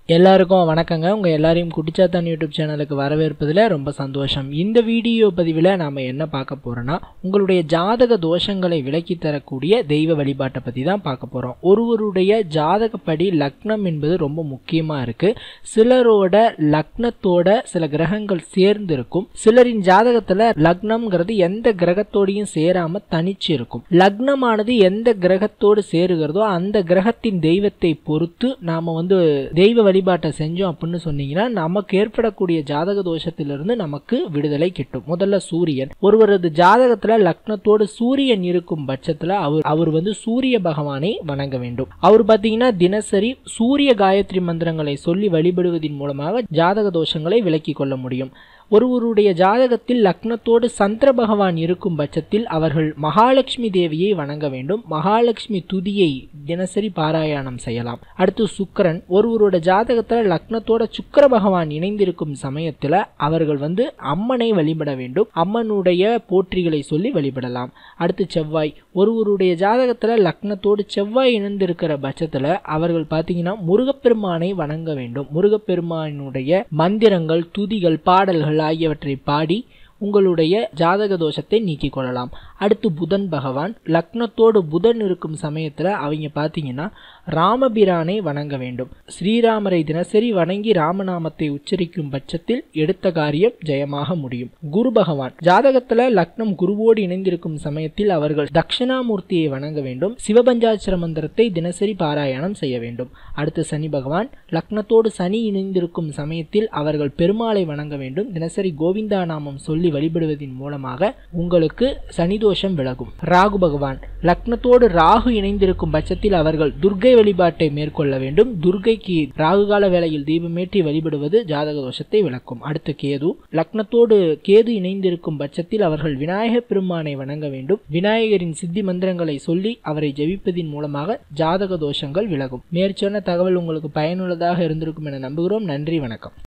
எல்லாருக்கும் வணக்கங்க உங்கள் எல்லாரையும் குட்டிச்சாத்தான் யூடியூப் சேனலுக்கு வரவேற்பதில் ரொம்ப சந்தோஷம் இந்த வீடியோ பதிவில் நாம் என்ன பார்க்க போகிறோன்னா உங்களுடைய ஜாதக தோஷங்களை விலக்கி தரக்கூடிய தெய்வ வழிபாட்டை பற்றி தான் பார்க்க போகிறோம் ஒருவருடைய ஜாதகப்படி லக்னம் என்பது ரொம்ப முக்கியமாக இருக்குது சிலரோட லக்னத்தோட சில கிரகங்கள் சேர்ந்து இருக்கும் சிலரின் ஜாதகத்தில் லக்னம்ங்கிறது எந்த கிரகத்தோடையும் சேராமல் தனிச்சு இருக்கும் லக்னமானது எந்த கிரகத்தோடு சேருகிறதோ அந்த கிரகத்தின் தெய்வத்தை பொறுத்து நாம் வந்து தெய்வ வழிபாட்டை செஞ்சோம் அப்படின்னு சொன்னீங்கன்னா நமக்கு ஏற்படக்கூடிய ஜாதக தோஷத்திலிருந்து நமக்கு விடுதலை கிட்டும் முதல்ல சூரியன் ஒருவரது ஜாதகத்துல லக்னத்தோடு சூரியன் இருக்கும் பட்சத்துல அவர் அவர் வந்து சூரிய பகவானை வணங்க வேண்டும் அவர் பார்த்தீங்கன்னா தினசரி சூரிய காயத்ரி மந்திரங்களை சொல்லி வழிபடுவதன் மூலமாக ஜாதக தோஷங்களை விலக்கிக் கொள்ள முடியும் ஒருவருடைய ஜாதகத்தில் லக்னத்தோடு சந்திர பகவான் இருக்கும் பட்சத்தில் அவர்கள் மகாலட்சுமி தேவியை வணங்க வேண்டும் மகாலட்சுமி துதியை தினசரி பாராயணம் செய்யலாம் அடுத்து சுக்கரன் ஒருவரோட ஜாதகத்தில் லக்னத்தோட சுக்கர பகவான் இணைந்திருக்கும் சமயத்தில் அவர்கள் வந்து அம்மனை வழிபட வேண்டும் அம்மனுடைய போற்றிகளை சொல்லி வழிபடலாம் அடுத்து செவ்வாய் ஒருவருடைய ஜாதகத்தில் லக்னத்தோடு செவ்வாய் இணைந்திருக்கிற பட்சத்தில் அவர்கள் பார்த்தீங்கன்னா முருகப்பெருமானை வணங்க வேண்டும் முருகப்பெருமானுடைய மந்திரங்கள் துதிகள் பாடல்கள் ஆகியவற்றை பாடி உங்களுடைய ஜாதக தோஷத்தை நீக்கிக் கொள்ளலாம் அடுத்து புதன் பகவான் லக்னத்தோடு புதன் இருக்கும் சமயத்தில் அவங்க பார்த்தீங்கன்னா ராமபிரானை வணங்க வேண்டும் ஸ்ரீராமரை தினசரி வணங்கி ராமநாமத்தை உச்சரிக்கும் பட்சத்தில் எடுத்த காரியம் ஜெயமாக முடியும் குரு பகவான் ஜாதகத்தில் லக்னம் குருவோடு இணைந்திருக்கும் சமயத்தில் அவர்கள் தட்சிணாமூர்த்தியை வணங்க வேண்டும் சிவபஞ்சாட்சர மந்திரத்தை தினசரி பாராயணம் செய்ய வேண்டும் அடுத்து சனி பகவான் லக்னத்தோடு சனி இணைந்திருக்கும் சமயத்தில் அவர்கள் பெருமாளை வணங்க வேண்டும் தினசரி கோவிந்தா நாமம் சொல்லி வழிபடுவதன் மூலமாக உங்களுக்கு சனிதோஷம் விலகும் ராகு பகவான் லக்னத்தோடு ராகு இணைந்திருக்கும் பட்சத்தில் அவர்கள் துர்கை வழிபாட்டை மேற்கொள்ள வேண்டும் துர்கைக்கு ராகு கால வேளையில் தீபமேற்றி வழிபடுவது ஜாதக தோஷத்தை விளக்கும் அடுத்து கேது லக்னத்தோடு கேது இணைந்திருக்கும் பட்சத்தில் அவர்கள் விநாயகர் பெருமானை வணங்க வேண்டும் விநாயகரின் சித்தி மந்திரங்களை சொல்லி அவரை ஜெபிப்பதின் மூலமாக ஜாதக தோஷங்கள் விலகும் மேற்சொன்ன தகவல் உங்களுக்கு பயனுள்ளதாக இருந்திருக்கும் என நம்புகிறோம் நன்றி வணக்கம்